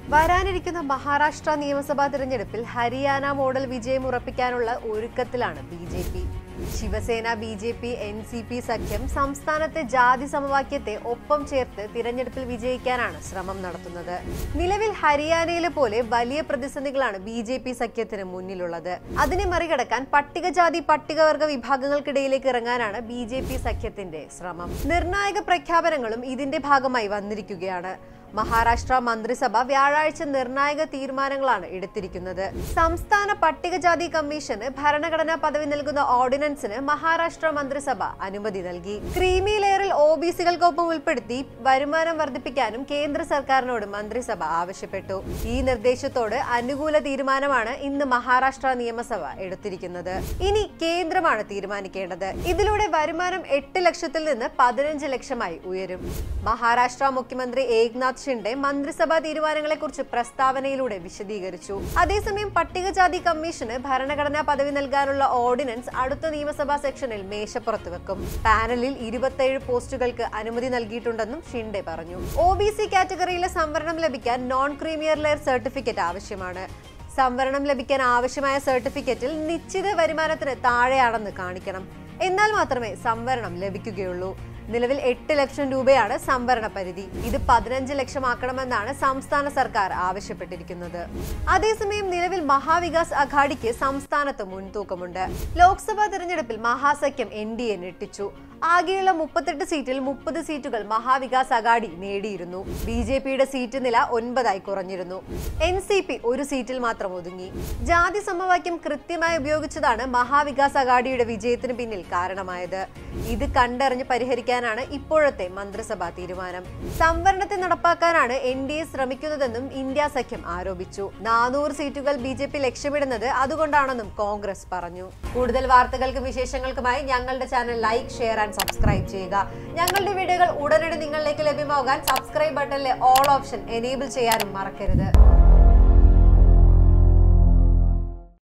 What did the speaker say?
വരാനിരിക്കുന്ന മഹാരാഷ്ട്ര നിയമസഭാ തിരഞ്ഞെടുപ്പിൽ ഹരിയാന മോഡൽ വിജയം ഉറപ്പിക്കാനുള്ള ഒരുക്കത്തിലാണ് B J P Shiv Sena B J P N C P സഖ്യം സംസ്ഥാനത്തെ ജാതി സമവാക്യത്തെ ഒപ്പം ചേർത്ത് തിരഞ്ഞെടുപ്പിൽ വിജയിക്കാനാണ് ശ്രമം നടത്തുന്നത് നിലവിൽ ഹരിയാനയിലെ പോലെ വലിയ പ്രതിസന്ധികളാണ് ബി ജെ പി സഖ്യത്തിന് മുന്നിലുള്ളത് അതിനെ മറികടക്കാൻ പട്ടികജാതി പട്ടികവർഗ വിഭാഗങ്ങൾക്കിടയിലേക്ക് ഇറങ്ങാനാണ് ബി ജെ പി സഖ്യത്തിന്റെ ശ്രമം നിർണായക പ്രഖ്യാപനങ്ങളും ഇതിന്റെ ഭാഗമായി വന്നിരിക്കുകയാണ് മഹാരാഷ്ട്ര മന്ത്രിസഭ വ്യാഴാഴ്ച നിർണായക തീരുമാനങ്ങളാണ് എടുത്തിരിക്കുന്നത് സംസ്ഥാന പട്ടികജാതി കമ്മീഷന് ഭരണഘടനാ പദവി നൽകുന്ന ഓർഡിനൻസിന് മഹാരാഷ്ട്ര മന്ത്രിസഭ അനുമതി നൽകി ക്രീമി ലെയറിൽ ഒ ബി സികൾക്കൊപ്പം ഉൾപ്പെടുത്തി വരുമാനം വർദ്ധിപ്പിക്കാനും കേന്ദ്ര സർക്കാരിനോട് മന്ത്രിസഭ ആവശ്യപ്പെട്ടു ഈ നിർദ്ദേശത്തോട് അനുകൂല തീരുമാനമാണ് ഇന്ന് മഹാരാഷ്ട്ര നിയമസഭ എടുത്തിരിക്കുന്നത് ഇനി കേന്ദ്രമാണ് തീരുമാനിക്കേണ്ടത് ഇതിലൂടെ വരുമാനം എട്ട് ലക്ഷത്തിൽ നിന്ന് പതിനഞ്ച് ലക്ഷമായി ഉയരും മഹാരാഷ്ട്ര മുഖ്യമന്ത്രി ഏക്നാഥ് ഷിൻഡെ മന്ത്രിസഭാ തീരുമാനങ്ങളെക്കുറിച്ച് പ്രസ്താവനയിലൂടെ വിശദീകരിച്ചു അതേസമയം പട്ടികജാതി കമ്മീഷന് ഭരണഘടനാ പദവി നൽകാനുള്ള ഓർഡിനൻസ് അടുത്ത നിയമസഭാ സെക്ഷനിൽ മേശപ്പുറത്ത് വെക്കും പാനലിൽ ഇരുപത്തേഴ് പോസ്റ്റുകൾക്ക് അനുമതി നൽകിയിട്ടുണ്ടെന്നും ഷിൻഡെ പറഞ്ഞു ഒ ബി സി കാറ്റഗറിയിലെ സംവരണം ലഭിക്കാൻ നോൺ ക്രീമിയർ ലെയർ സർട്ടിഫിക്കറ്റ് ആവശ്യമാണ് സംവരണം ലഭിക്കാൻ ആവശ്യമായ സർട്ടിഫിക്കറ്റിൽ നിശ്ചിത വരുമാനത്തിന് താഴെയാണെന്ന് കാണിക്കണം എന്നാൽ മാത്രമേ സംവരണം ലഭിക്കുകയുള്ളൂ നിലവിൽ എട്ട് ലക്ഷം രൂപയാണ് സംവരണ പരിധി ഇത് പതിനഞ്ച് ലക്ഷമാക്കണമെന്നാണ് സംസ്ഥാന സർക്കാർ ആവശ്യപ്പെട്ടിരിക്കുന്നത് അതേസമയം നിലവിൽ മഹാവികാസ് അഘാഡിക്ക് സംസ്ഥാനത്ത് മുൻതൂക്കമുണ്ട് ലോക്സഭാ തെരഞ്ഞെടുപ്പിൽ മഹാസഖ്യം എൻ ഡി എ ഞെട്ടിച്ചു ആകെയുള്ള മുപ്പത്തെട്ട് സീറ്റിൽ മുപ്പത് സീറ്റുകൾ മഹാവികാസ് അഘാഡി നേടിയിരുന്നു ബി ജെ പിയുടെ സീറ്റ് നില ഒൻപതായി കുറഞ്ഞിരുന്നു എൻ സി പി ഒരു സീറ്റിൽ മാത്രം ഒതുങ്ങി ജാതി സമവാക്യം കൃത്യമായി ഉപയോഗിച്ചതാണ് മഹാവികാസ് അഘാഡിയുടെ വിജയത്തിന് പിന്നിൽ കാരണമായത് ഇത് കണ്ടറിഞ്ഞ് പരിഹരിക്കാനാണ് ഇപ്പോഴത്തെ മന്ത്രിസഭാ തീരുമാനം സംവരണത്തെ നടപ്പാക്കാനാണ് എൻ ഡി എ ശ്രമിക്കുന്നതെന്നും ഇന്ത്യ സഖ്യം ആരോപിച്ചു നാനൂറ് സീറ്റുകൾ ബി ജെ പി ലക്ഷ്യമിടുന്നത് അതുകൊണ്ടാണെന്നും കോൺഗ്രസ് പറഞ്ഞു കൂടുതൽ വാർത്തകൾക്കും വിശേഷങ്ങൾക്കുമായി ഞങ്ങളുടെ channel like share and subscribe ചെയ്യുക ഞങ്ങളുടെ വീഡിയോകൾ ഉടനടി നിങ്ങളിലേക്ക് ലഭ്യമാകാൻ സബ്സ്ക്രൈബ് ബട്ടണിലെ ഓൾ ഓപ്ഷൻ എനേബിൾ ചെയ്യാനും മറക്കരുത്